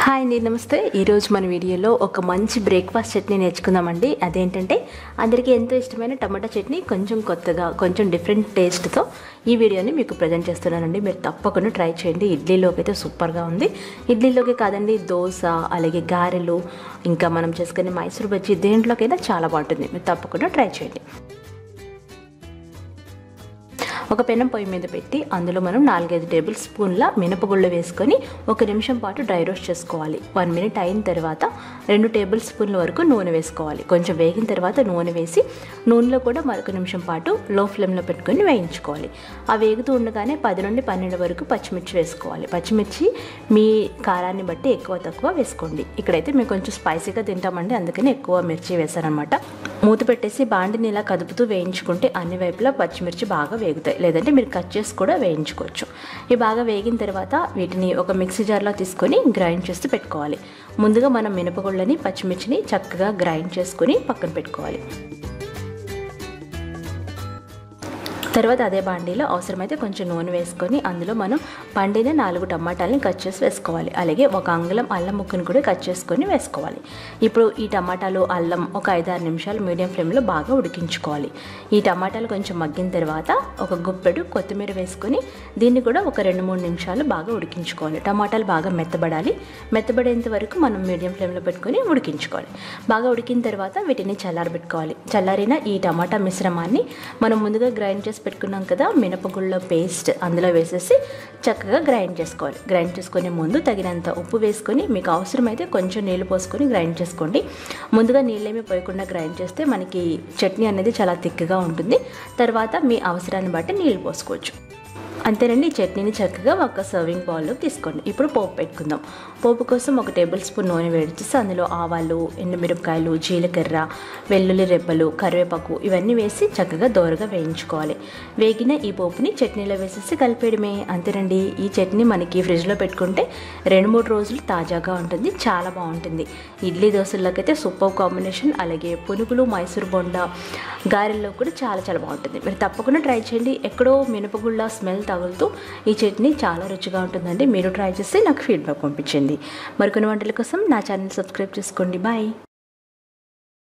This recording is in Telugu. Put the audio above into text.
హాయ్ అండి నమస్తే ఈరోజు మన వీడియోలో ఒక మంచి బ్రేక్ఫాస్ట్ చట్నీ నేర్చుకుందామండి అదేంటంటే అందరికీ ఎంతో ఇష్టమైన టమాటా చట్నీ కొంచెం కొత్తగా కొంచెం డిఫరెంట్ టేస్ట్తో ఈ వీడియోని మీకు ప్రజెంట్ చేస్తున్నానండి మీరు తప్పకుండా ట్రై చేయండి ఇడ్లీలోకి అయితే సూపర్గా ఉంది ఇడ్లీలోకి కాదండి దోశ అలాగే గారెలు ఇంకా మనం చేసుకునే మైసూర్ బజ్జీ దేంట్లోకైనా చాలా బాగుంటుంది మీరు తప్పకుండా ట్రై చేయండి ఒక పెనం పొయ్యి మీద పెట్టి అందులో మనం నాలుగైదు టేబుల్ స్పూన్ల మినపగుళ్ళు వేసుకొని ఒక నిమిషం పాటు డ్రై రోస్ట్ చేసుకోవాలి వన్ మినిట్ అయిన తర్వాత రెండు టేబుల్ స్పూన్ల వరకు నూనె వేసుకోవాలి కొంచెం వేగిన తర్వాత నూనె వేసి నూనెలో కూడా మరొక నిమిషం పాటు లో ఫ్లేమ్లో పెట్టుకొని వేయించుకోవాలి ఆ వేగుతూ ఉండగానే పది నుండి పన్నెండు వరకు పచ్చిమిర్చి వేసుకోవాలి పచ్చిమిర్చి మీ కారాన్ని బట్టి ఎక్కువ తక్కువ వేసుకోండి ఇక్కడైతే మేము కొంచెం స్పైసీగా తింటామండి అందుకని ఎక్కువ మిర్చి వేసారనమాట మూత పెట్టేసి బాండిని ఇలా కదుపుతూ వేయించుకుంటే అన్ని వైపులా పచ్చిమిర్చి బాగా వేగుతాయి లేదంటే మీరు కట్ చేసి కూడా వేయించుకోవచ్చు ఇవి బాగా వేగిన తర్వాత వీటిని ఒక మిక్సీ జార్లో తీసుకొని గ్రైండ్ చేసి పెట్టుకోవాలి ముందుగా మనం మినపగుళ్ళని పచ్చిమిర్చిని చక్కగా గ్రైండ్ చేసుకొని పక్కన పెట్టుకోవాలి తర్వాత అదే బాండీలో అవసరమైతే కొంచెం నూనె వేసుకొని అందులో మనం పండిన నాలుగు టమాటాలని కట్ చేసి వేసుకోవాలి అలాగే ఒక అంగుళం అల్లం ముక్కను కూడా కట్ చేసుకొని వేసుకోవాలి ఇప్పుడు ఈ టమాటాలు అల్లం ఒక ఐదారు నిమిషాలు మీడియం ఫ్లేమ్లో బాగా ఉడికించుకోవాలి ఈ టమాటాలు కొంచెం మగ్గిన తర్వాత ఒక గుప్పెడు కొత్తిమీర వేసుకొని దీన్ని కూడా ఒక రెండు మూడు నిమిషాలు బాగా ఉడికించుకోవాలి టమాటాలు బాగా మెత్తబడాలి మెత్తబడేంత వరకు మనం మీడియం ఫ్లేమ్లో పెట్టుకొని ఉడికించుకోవాలి బాగా ఉడికిన తర్వాత వీటిని చల్లారబెట్టుకోవాలి చల్లారిన ఈ టమాటా మిశ్రమాన్ని మనం ముందుగా గ్రైండ్ చేసి పెట్టుకున్నాం కదా మినపగుళ్ళ పేస్ట్ అందులో వేసేసి చక్కగా గ్రైండ్ చేసుకోవాలి గ్రైండ్ చేసుకునే ముందు తగినంత ఉప్పు వేసుకొని మీకు అవసరమైతే కొంచెం నీళ్ళు పోసుకొని గ్రైండ్ చేసుకోండి ముందుగా నీళ్ళేమి పోయకుండా గ్రైండ్ చేస్తే మనకి చట్నీ అనేది చాలా థిక్గా ఉంటుంది తర్వాత మీ అవసరాన్ని బట్టి నీళ్ళు పోసుకోవచ్చు అంతేనండి ఈ చట్నీని చక్కగా ఒక సర్వింగ్ బౌల్లో తీసుకోండి ఇప్పుడు పోపు పెట్టుకుందాం పోపు కోసం ఒక టేబుల్ స్పూన్ నూనె వేడి చేసి అందులో ఆవాలు ఎండుమిరపకాయలు జీలకర్ర వెల్లుల్లి రెబ్బలు కరివేపాకు ఇవన్నీ వేసి చక్కగా దోరగా వేయించుకోవాలి వేగిన ఈ పోపుని చట్నీలో వేసేసి కలిపేయడమే అంతేనండి ఈ చట్నీ మనకి ఫ్రిడ్జ్లో పెట్టుకుంటే రెండు మూడు రోజులు తాజాగా ఉంటుంది చాలా బాగుంటుంది ఇడ్లీ దోశల్లోకి అయితే సూపర్ కాంబినేషన్ అలాగే పునుగులు మైసూర్ బొండ గారెల్లో కూడా చాలా చాలా బాగుంటుంది మీరు తప్పకుండా ట్రై చేయండి ఎక్కడో మినపగుళ్ళ స్మెల్ తగులుతూ ఈ చట్నీ చాలా రుచిగా ఉంటుందండి మీరు ట్రై చేసి నాకు ఫీడ్బ్యాక్ పంపించండి మరికొన్ని వంటల కోసం నా ఛానల్ సబ్స్క్రైబ్ చేసుకోండి బాయ్